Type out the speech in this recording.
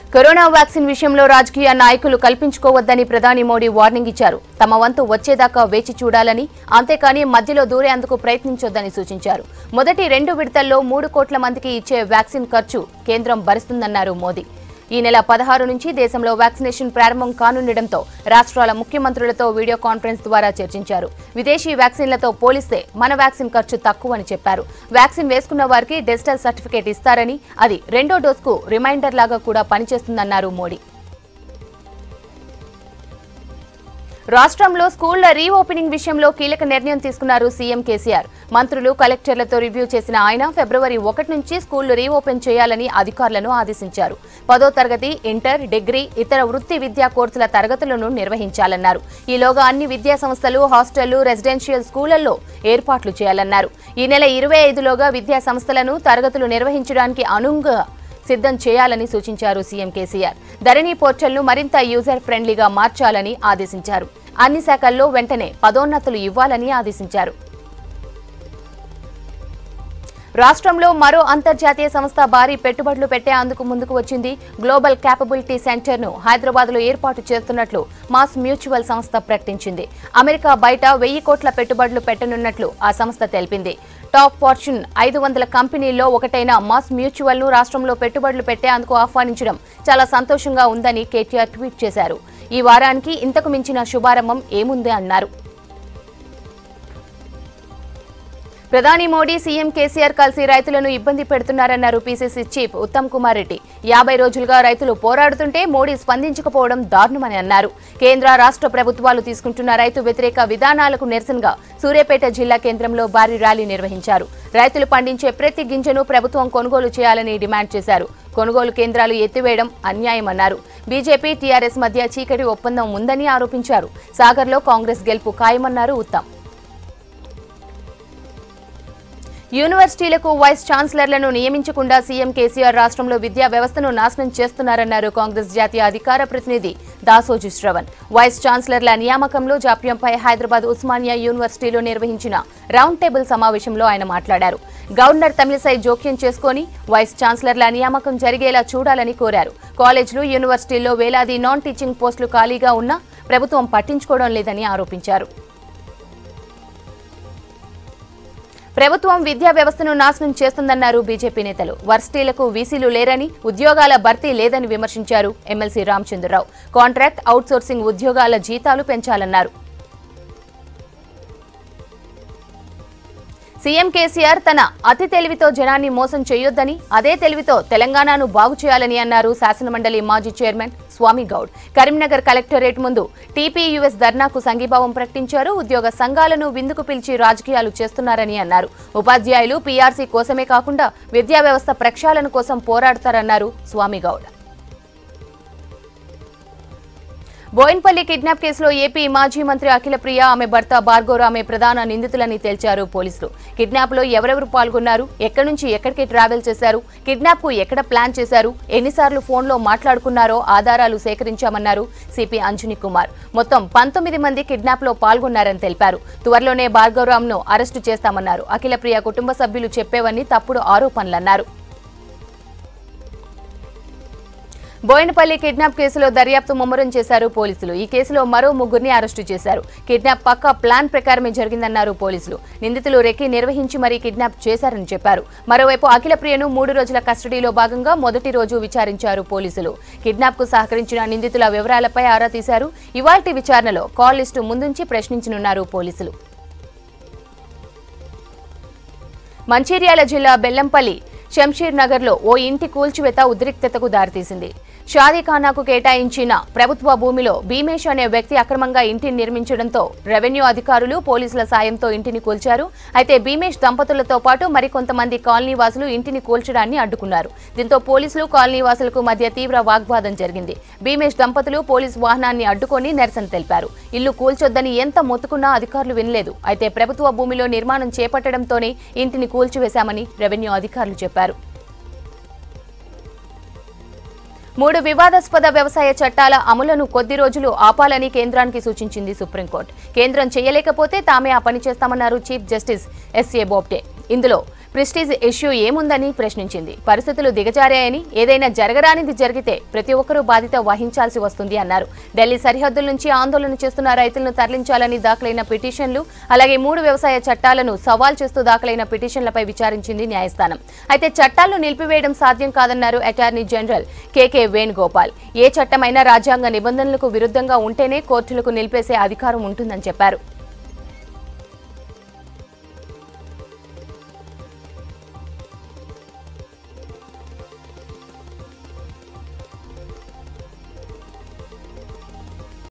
corona vaccine విషయంలో రాజకీయ నాయకులు కల్పించుకోవద్దని ప్రధాని మోడీ వార్నింగ్ ఇచ్చారు తమ వంతు వచ్చేదాకా వేచి చూడాలని అంతేకాని మధ్యలో దూరేందుకు ప్రయత్నించొద్దని సూచించారు మొదటి రెండు విడతల్లో మూడు కోట్ల మందికి ఇచ్చే వ్యాక్సిన్ ఖర్చు కేంద్రం భరిస్తుందన్నారు మోదీ ఈ నెల పదహారు నుంచి దేశంలో వ్యాక్సినేషన్ ప్రారంభం కానుండటంతో రాష్ట్రాల ముఖ్యమంత్రులతో వీడియో కాన్ఫరెన్స్ ద్వారా చర్చించారు విదేశీ వ్యాక్సిన్లతో పోలిస్తే మన వ్యాక్సిన్ ఖర్చు తక్కువని చెప్పారు వ్యాక్సిన్ వేసుకున్న వారికి డిజిటల్ సర్టిఫికేట్ ఇస్తారని అది రెండో డోస్కు రిమైండర్ లాగా కూడా పనిచేస్తుందన్నారు మోడీ రాష్ట్రంలో స్కూళ్ల రీఓపెనింగ్ విషయంలో కీలక నిర్ణయం తీసుకున్నారు సీఎం కేసీఆర్ మంత్రులు కలెక్టర్లతో రివ్యూ చేసిన ఆయన ఫిబ్రవరి ఒకటి నుంచి స్కూళ్లు రీఓపెన్ చేయాలని అధికారులను ఆదేశించారు పదో తరగతి ఇంటర్ డిగ్రీ ఇతర వృత్తి విద్యా కోర్సుల తరగతులను నిర్వహించాలన్నారు ఈలోగా అన్ని విద్యా సంస్థలు హాస్టళ్లు రెసిడెన్షియల్ స్కూళ్లలో ఏర్పాట్లు చేయాలన్నారు ఈ నెల ఇరవై ఐదులోగా విద్యా సంస్థలను తరగతులు నిర్వహించడానికి అనువుగా సిద్ధం చేయాలని సూచించారు సీఎం కేసీఆర్ ధరణి పోర్టల్ను మరింత యూజర్ ఫ్రెండ్లీగా మార్చాలని ఆదేశించారు అన్ని శాఖల్లో వెంటనే పదోన్నతులు ఇవ్వాలని ఆదేశించారు రాష్ట్రంలో మరో అంతర్జాతీయ సంస్థ భారీ పెట్టుబడులు పెట్టేందుకు ముందుకు వచ్చింది గ్లోబల్ క్యాపబిలిటీ సెంటర్ ను హైదరాబాద్ లో ఏర్పాటు చేస్తున్నట్లు మాస్ మ్యూచువల్ సంస్థ ప్రకటించింది అమెరికా బయట వెయ్యి కోట్ల పెట్టుబడులు పెట్టనున్నట్లు ఆ సంస్థ తెలిపింది టాప్ ఫార్చ్యూన్ ఐదు వందల కంపెనీల్లో ఒకటైన మాస్ మ్యూచువల్ ను రాష్ట్రంలో పెట్టుబడులు పెట్టేందుకు ఆహ్వానించడం చాలా సంతోషంగా ఉందని కేటీఆర్ ట్వీట్ చేశారు ఈ వారానికి ఇంతకు మించిన శుభారంభం ఏముంది అన్నారు ప్రధాని మోడీ సీఎం కేసీఆర్ కలిసి రైతులను ఇబ్బంది పెడుతున్నారన్నారు పీసీసీ చీఫ్ ఉత్తమ్ కుమార్ రెడ్డి యాభై రోజులుగా రైతులు పోరాడుతుంటే మోడీ స్పందించకపోవడం దారుణమని అన్నారు కేంద్ర రాష్ట్ర ప్రభుత్వాలు తీసుకుంటున్న రైతు వ్యతిరేక విధానాలకు నిరసనగా సూర్యాపేట జిల్లా కేంద్రంలో భారీ ర్యాలీ నిర్వహించారు రైతులు పండించే ప్రతి గింజను ప్రభుత్వం కొనుగోలు చేయాలని డిమాండ్ చేశారు కొనుగోలు కేంద్రాలు ఎత్తివేయడం అన్యాయమన్నారు బీజేపీ టీఆర్ఎస్ మధ్య చీకటి ఒప్పందం ఉందని ఆరోపించారు సాగర్లో కాంగ్రెస్ గెలుపు ఖాయమన్నారు ఉత్తమ్ యూనివర్సిటీలకు వైస్ ఛాన్సలర్లను నియమించకుండా సీఎం కేసీఆర్ రాష్ట్రంలో విద్యా వ్యవస్థను నాశనం చేస్తున్నారన్నారు కాంగ్రెస్ జాతీయ అధికార ప్రతినిధి దాసోజు శ్రవణ్ వైస్ ఛాన్సలర్ల నియామకంలో జాప్యంపై హైదరాబాద్ ఉస్మానియా యూనివర్సిటీలో నిర్వహించిన రౌండ్ టేబుల్ సమావేశంలో ఆయన మాట్లాడారు గవర్నర్ తమిళసై జోక్యం చేసుకుని వైస్ ఛాన్సలర్ల నియామకం జరిగేలా చూడాలని కోరారు కాలేజీలు యూనివర్సిటీల్లో వేలాది నాన్ టీచింగ్ పోస్టులు ఖాళీగా ఉన్నా ప్రభుత్వం పట్టించుకోవడం లేదని ఆరోపించారు ప్రభుత్వం విద్యా వ్యవస్థను నాశనం చేస్తుందన్నారు బీజేపీ నేతలు వర్సిటీలకు వీసీలు లేరని ఉద్యోగాల భర్తీ లేదని విమర్శించారు ఎమ్మెల్సీ రామచంద్రరావు కాంట్రాక్ట్ అవుట్సోర్సింగ్ ఉద్యోగాల జీతాలు పెంచాలన్నారు సీఎం కేసీఆర్ తన అతి తెలివితో జనాన్ని మోసం చేయొద్దని అదే తెలివితో తెలంగాణను బాగు చేయాలని అన్నారు శాసనమండలి మాజీ చైర్మన్ స్వామి గౌడ్ కరీంనగర్ కలెక్టరేట్ ముందు టీపీయూఎస్ ధర్నాకు సంఘీభావం ప్రకటించారు ఉద్యోగ సంఘాలను విందుకు పిలిచి రాజకీయాలు చేస్తున్నారని అన్నారు ఉపాధ్యాయులు పీఆర్సీ కోసమే కాకుండా విద్యా వ్యవస్థ ప్రక్షాళన కోసం పోరాడతారన్నారు స్వామి గౌడ్ బోయిన్పల్లి కిడ్నాప్ కేసులో ఏపీ మాజీ మంత్రి అఖిలప్రియ ఆమె భర్త భార్గవ్ ఆమె ప్రధాన నిందితులని తేల్చారు పోలీసులు కిడ్నాప్ లో ఎవరెవరు పాల్గొన్నారు ఎక్కడి నుంచి ఎక్కడికి ట్రావెల్ చేశారు కిడ్నాప్ కు ఎక్కడ ప్లాన్ చేశారు ఎన్నిసార్లు ఫోన్లో మాట్లాడుకున్నారో ఆధారాలు సేకరించామన్నారు సిపి అంజనీ కుమార్ మొత్తం పంతొమ్మిది మంది కిడ్నాప్ లో పాల్గొన్నారని తెలిపారు త్వరలోనే భార్గవరామ్ను అరెస్టు చేస్తామన్నారు అఖిలప్రియ కుటుంబ సభ్యులు చెప్పేవన్నీ తప్పుడు ఆరోపణలన్నారు బోయినపల్లి కిడ్నాప్ కేసులో దర్యాప్తు ముమ్మరం చేశారు పోలీసులు ఈ కేసులో మరో ముగ్గురిని అరెస్టు చేశారు కిడ్నాప్ పక్కా ప్లాన్ ప్రకారమే జరిగిందన్నారు పోలీసులు నిందితులు రెక్కి నిర్వహించి మరీ కిడ్నాప్ చేశారని చెప్పారు మరోవైపు అఖిలప్రియను మూడు రోజుల కస్టడీలో భాగంగా మొదటి రోజు విచారించారు పోలీసులు కిడ్నాప్ కు సహకరించిన నిందితుల వివరాలపై ఆరా తీశారు ఇవాల్టి విచారణలో కాల్ లిస్టు ముందుంచి ప్రశ్నించనున్నారు పోలీసులు మంచిర్యాల జిల్లా బెల్లంపల్లి శంషీర్ నగర్లో ఓ ఇంటి కూల్చివేత ఉద్రిక్తతకు దారితీసింది షాదీఖానాకు కేటాయించిన ప్రభుత్వ భూమిలో భీమేష్ అనే వ్యక్తి అక్రమంగా ఇంటిని నిర్మించడంతో రెవెన్యూ అధికారులు పోలీసుల సాయంతో ఇంటిని కూల్చారు అయితే భీమేష్ దంపతులతో పాటు మరికొంతమంది కాలనీ వాసులు ఇంటిని కూల్చడాన్ని అడ్డుకున్నారు దీంతో పోలీసులు కాలనీ వాసులకు మధ్య తీవ్ర వాగ్వాదం జరిగింది భీమేష్ దంపతులు పోలీసు వాహనాన్ని అడ్డుకొని నిరసన తెలిపారు ఇల్లు కూల్చొద్దని ఎంత మొత్తుకున్నా అధికారులు వినలేదు అయితే ప్రభుత్వ భూమిలో నిర్మాణం చేపట్టడంతోనే ఇంటిని కూల్చివేశామని రెవెన్యూ అధికారులు చెప్పారు మూడు వివాదాస్పద వ్యవసాయ చట్టాల అమలును కొద్ది రోజులు ఆపాలని కేంద్రానికి సూచించింది సుప్రీంకోర్టు కేంద్రం చేయలేకపోతే తామే ఆ పని చేస్తామన్నారు చీఫ్ జస్టిస్ ఎస్ఏ బోబ్డే ఇందులో ప్రెస్టీజ్ ఇష్యూ ఏముందని ప్రశ్నించింది పరిస్థితులు దిగజారాయని ఏదైనా జరగరానిది జరిగితే ప్రతి ఒక్కరూ బాధ్యత వహించాల్సి వస్తుంది అన్నారు ఢిల్లీ సరిహద్దుల నుంచి ఆందోళన చేస్తున్న రైతులను తరలించాలని దాఖలైన పిటిషన్లు అలాగే మూడు వ్యవసాయ చట్టాలను సవాల్ చేస్తూ దాఖలైన పిటిషన్లపై విచారించింది న్యాయస్థానం అయితే చట్టాలను నిలిపివేయడం సాధ్యం కాదన్నారు అటార్నీ జనరల్ కేకే వేణుగోపాల్ ఏ చట్టమైనా రాజ్యాంగ నిబంధనలకు విరుద్ధంగా ఉంటేనే కోర్టులకు నిలిపేసే అధికారం ఉంటుందని చెప్పారు